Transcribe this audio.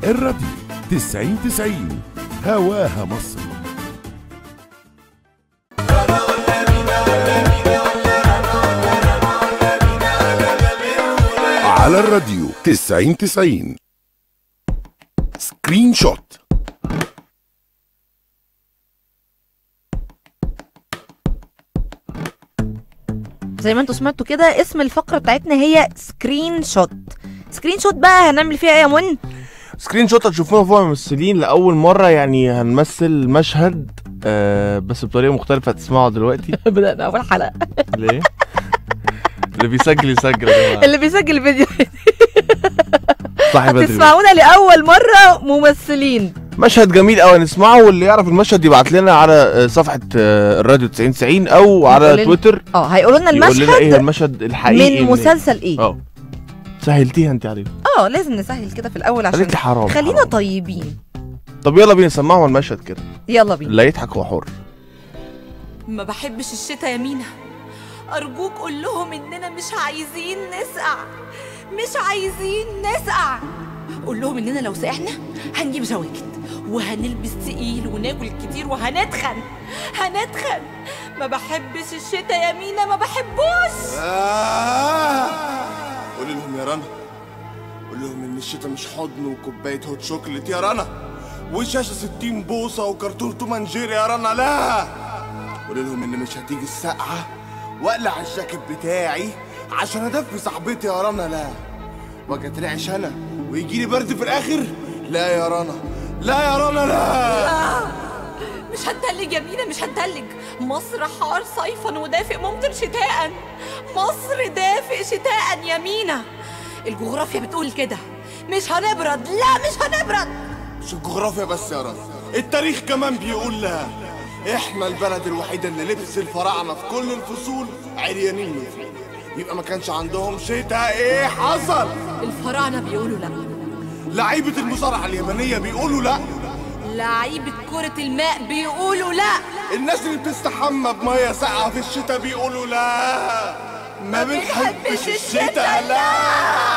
الراديو 90 90 هواها مصر على الراديو 90 90 سكرين شوت زي ما انتوا سمعتوا كده اسم الفقرة بتاعتنا هي سكرين شوت سكرين شوت بقى هنعمل فيها ايه يا من سكرين شوت هتشوفونا فيها ممثلين لاول مره يعني هنمثل مشهد آه بس بطريقه مختلفه هتسمعوا دلوقتي بدأنا أول حلقة ليه اللي بيسجل يسجل يا جماعه اللي بيسجل الفيديو صاحب بدري هتسمعونا لأول مرة ممثلين مشهد جميل قوي نسمعه واللي يعرف المشهد يبعت لنا على آه، صفحه آه، الراديو 90 90 او على يقول لنا- تويتر اه هيقولوا لنا يقول لنا ايه المشهد المشهد الحقيقي من مسلسل ايه اه سهلتيها انت عليه اه لازم نسهل كده في الأول عشان قالت لي حرام خلينا حرام. طيبين طب يلا بينا نسمعهم المشهد كده يلا بينا اللي يضحك هو حر ما بحبش الشتا يا مينا أرجوك قول لهم إننا مش عايزين نسقع مش عايزين نسقع قول لهم إننا لو سقعنا هنجيب جواكت وهنلبس تقيل وناكل كتير وهنتخن هنتخن ما بحبش الشتا يا مينا ما بحبوش قول لهم يا رنا قول لهم ان الشتا مش حضن وكوبايه هوت شوكليت يا رنا وشاشه 60 بوصه وكرتون توم أند جيري يا رنا لا قول لهم ان مش هتيجي السقعه واقلع الجاكيت بتاعي عشان ادفي صاحبتي يا رنا لا واجي اترعش انا ويجي لي برد في الاخر لا يا رنا لا يا رنا لا مش هنتلج يا مينا مش هنتلج مصر حار صيفا ودافئ ممطر شتاء مصر دافئ شتاء يا مينا الجغرافيا بتقول كده مش هنبرد لا مش هنبرد مش الجغرافيا بس يا رنا التاريخ كمان بيقول لها احنا البلد الوحيدة اللي لبس الفراعنة في كل الفصول عريانين من فوق يبقى ما كانش عندهم شتاء ايه حصل الفراعنة بيقولوا لا لعيبة المصارعة اليابانية بيقولوا لا لعيبة كرة الماء بيقولوا لا الناس اللي بتستحمى بمية ساقعة في الشتاء بيقولوا لا ما بنحبش الشتاء لا